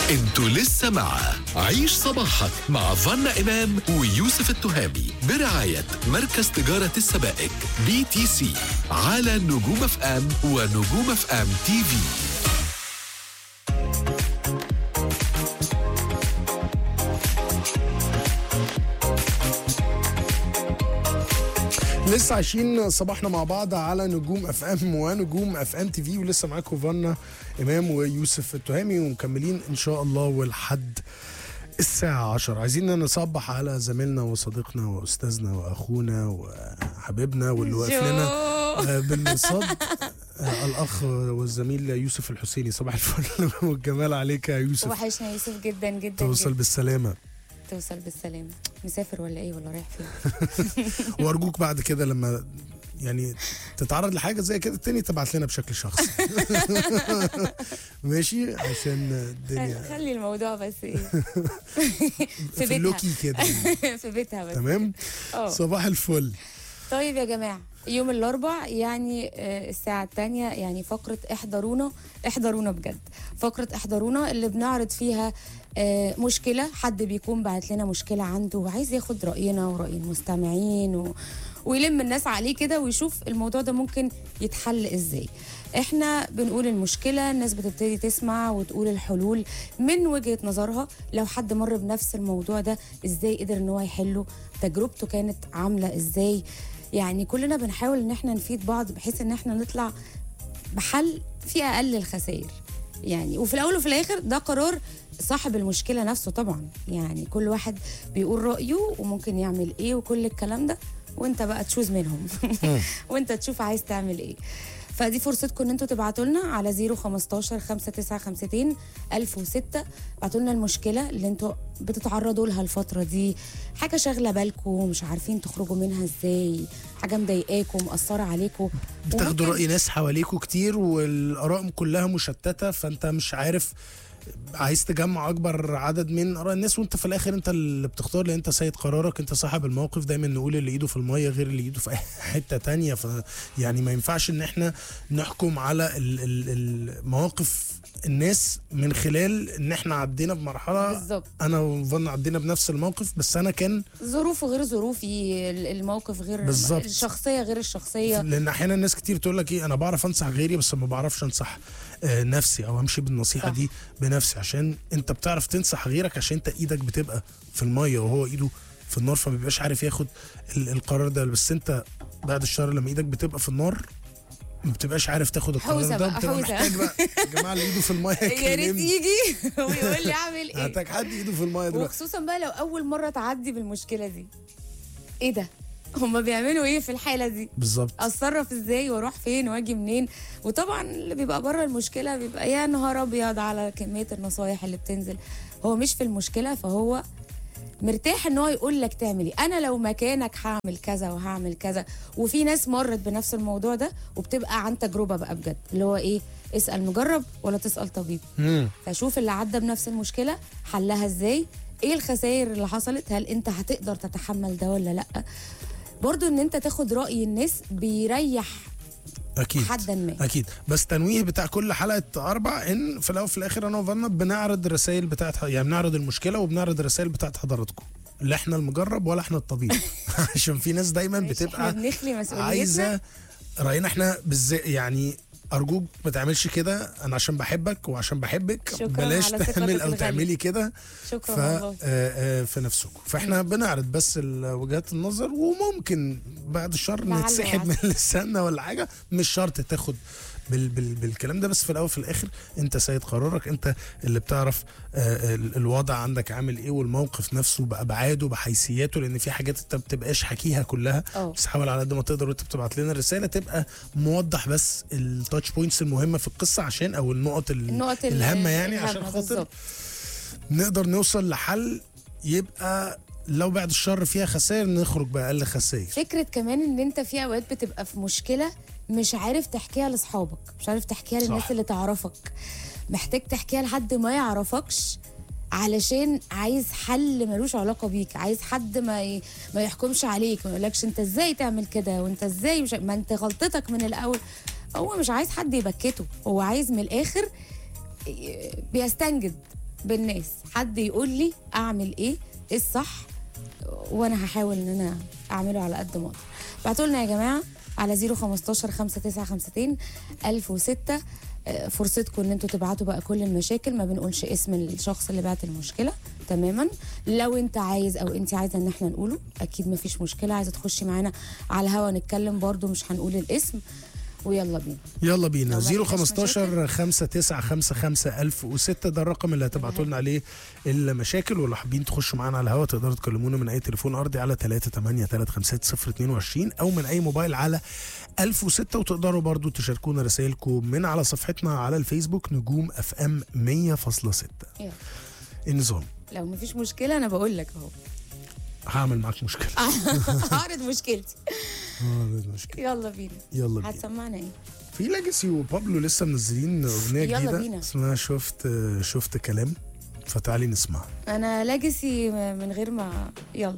انتوا لسه مع عيش صباحك مع فنا إمام ويوسف التهامي برعاية مركز تجارة السبائك بي تي سي على نجوم اف ام ونجوم اف ام تي في لسه عايشين صباحنا مع بعض على نجوم اف ام ونجوم اف ام تي في ولسه معاكم فانا امام ويوسف التهامي ومكملين ان شاء الله ولحد الساعة 10 عايزين نصبح على زميلنا وصديقنا واستاذنا واخونا وحبيبنا واللي واقف لنا آه، بالمرصاد آه، الاخ والزميل يوسف الحسيني صباح الفل والجمال عليك يا يوسف وحشنا يوسف جدا جدا توصل جداً. بالسلامة توصل بالسلامة مسافر ولا ايه ولا رايح فين وارجوك بعد كده لما يعني تتعرض لحاجه زي كده تاني تبعت لنا بشكل شخصي ماشي عشان الدنيا خلي الموضوع بس ايه في بيتها. اللوكي كده في بيتها بس تمام اه صباح الفل طيب يا جماعة يوم الأربع يعني آه، الساعة الثانية يعني فقرة احضرونا احضرونا بجد فقرة احضرونا اللي بنعرض فيها آه، مشكلة حد بيكون بعت لنا مشكلة عنده وعايز ياخد رأينا ورأي المستمعين و... ويلم الناس عليه كده ويشوف الموضوع ده ممكن يتحل ازاي احنا بنقول المشكلة الناس بتبتدي تسمع وتقول الحلول من وجهة نظرها لو حد مر بنفس الموضوع ده ازاي قدر ان هو يحله تجربته كانت عاملة ازاي يعني كلنا بنحاول ان احنا نفيد بعض بحيث ان احنا نطلع بحل في اقل الخسائر يعني وفي الاول وفي الاخر ده قرار صاحب المشكله نفسه طبعا يعني كل واحد بيقول رايه وممكن يعمل ايه وكل الكلام ده وانت بقى تشوز منهم وانت تشوف عايز تعمل ايه فدي فرصتكم ان انتوا تبعتوا لنا على 015 5952 1006 ابعتوا لنا المشكله اللي انتوا بتتعرضوا لها الفتره دي حاجه شاغله بالكم مش عارفين تخرجوا منها ازاي حاجه مضايقاكم مأثره عليكم بتاخدوا وممكن- راي ناس حواليكوا كتير والاراء كلها مشتته فانت مش عارف عايز تجمع اكبر عدد من اراء الناس وانت في الاخر انت اللي بتختار لان انت سيد قرارك انت صاحب الموقف دايما نقول اللي ايده في الميه غير اللي ايده في اي حته تانية ف يعني ما ينفعش ان احنا نحكم على ال- ال- المواقف الناس من خلال ان احنا عدينا بمرحله بالظبط انا وفن عدينا بنفس الموقف بس انا كان ظروفه غير ظروفي ال- الموقف غير بالظبط. الشخصيه غير الشخصيه لان احيانا ناس كتير تقول لك ايه انا بعرف انصح غيري بس ما بعرفش انصح آه، نفسي او امشي بالنصيحه صح. دي بنفسي عشان انت بتعرف تنصح غيرك عشان انت ايدك بتبقى في الميه وهو ايده في النار فما بيبقاش عارف ياخد ال- القرار ده بس انت بعد الشر لما ايدك بتبقى في النار ما بتبقاش عارف تاخد القرار حوسة ده بقى، بتبقى حوسة. محتاج بقى يا جماعه اللي ايده في الميه يا ريت يكلمني يجي ويقول لي اعمل ايه هاتك حد ايده في الميه دلوقتي وخصوصا بقى لو اول مره تعدي بالمشكله دي ايه ده هما بيعملوا ايه في الحاله دي بالظبط اتصرف ازاي واروح فين واجي منين وطبعا اللي بيبقى بره المشكله بيبقى يا نهار ابيض على كميه النصايح اللي بتنزل هو مش في المشكله فهو مرتاح ان هو يقول لك تعمل ايه انا لو مكانك هعمل كذا وهعمل كذا وفي ناس مرت بنفس الموضوع ده وبتبقى عن تجربه بقى بجد اللي هو ايه اسال مجرب ولا تسال طبيب مم. فشوف اللي عدى بنفس المشكله حلها ازاي ايه الخسائر اللي حصلت هل انت هتقدر تتحمل ده ولا لا برضو ان انت تاخد راي الناس بيريح اكيد حدا ما اكيد بس تنويه بتاع كل حلقه اربع ان في الاول وفي الاخر انا وفنا بنعرض الرسائل بتاعت يعني بنعرض المشكله وبنعرض الرسائل بتاعت حضراتكم لا احنا المجرب ولا احنا الطبيب عشان في ناس دايما ماشي، بتبقى احنا بنخلي مسؤوليتنا عايزه راينا احنا بالذات يعني ارجوك ما تعملش كده انا عشان بحبك وعشان بحبك شكراً بلاش على ثقتك تعمل او الغالية. تعملي كده شكرا ف والله آه، آه، في نفسكم فاحنا بنعرض بس ال- وجهات النظر وممكن بعد الشر لعله نتسحب من وعسى. لساننا ولا حاجه مش شرط تاخد بال بال بالكلام ده بس في الاول وفي الاخر انت سيد قرارك انت اللي بتعرف آه، ال- الوضع عندك عامل ايه والموقف نفسه بابعاده بحيثياته لان في حاجات انت ما بتبقاش حكيها كلها اه بس حاول على قد ما تقدر وانت بتبعت لنا الرساله تبقى موضح بس التاتش بوينتس المهمه في القصه عشان او النقط ال- النقط ال- الهامه يعني الهامة عشان خاطر بالظبط. نقدر نوصل لحل يبقى لو بعد الشر فيها خسائر نخرج بأقل خسائر فكره كمان ان انت في اوقات بتبقى في مشكله مش عارف تحكيها لاصحابك مش عارف تحكيها للناس صح. اللي تعرفك محتاج تحكيها لحد ما يعرفكش علشان عايز حل ملوش علاقه بيك عايز حد ما ي... ما يحكمش عليك ما يقولكش انت ازاي تعمل كده وانت ازاي مش... ما انت غلطتك من الاول هو مش عايز حد يبكته هو عايز من الاخر ي- بيستنجد بالناس حد يقول لي اعمل ايه ايه الصح وانا هحاول ان انا اعمله على قد ما اقدر بعتوا لنا يا جماعه على 015 5952 1006 آه، فرصتكم ان انتوا تبعتوا بقى كل المشاكل ما بنقولش اسم الشخص اللي بعت المشكله تماما لو انت عايز او انت عايزه ان احنا نقوله اكيد ما فيش مشكله عايزه تخشي معانا على الهوا نتكلم برضو مش هنقول الاسم ويلا بينا يلا بينا لو ما فيهاش 015 5955 1006 ده الرقم اللي هتبعتوا لنا عليه المشاكل ولو حابين تخشوا معانا على الهواء تقدروا تكلمونا من اي تليفون ارضي على 383 او من اي موبايل على 1006 وتقدروا برضو تشاركونا رسائلكم من على صفحتنا على الفيسبوك نجوم اف ام 100.6 يلا. النظام لو ما فيش مشكله انا بقول لك اهو هعمل معاك مشكله هعرض مشكلتي هعمل مشكله يلا بينا يلا بينا هتسمعنا ايه في ليجاسي وبابلو لسه منزلين اغنيه يلا جديده بينا. اسمها شفت شفت كلام فتعالي نسمعها انا لاجسي من غير ما يلا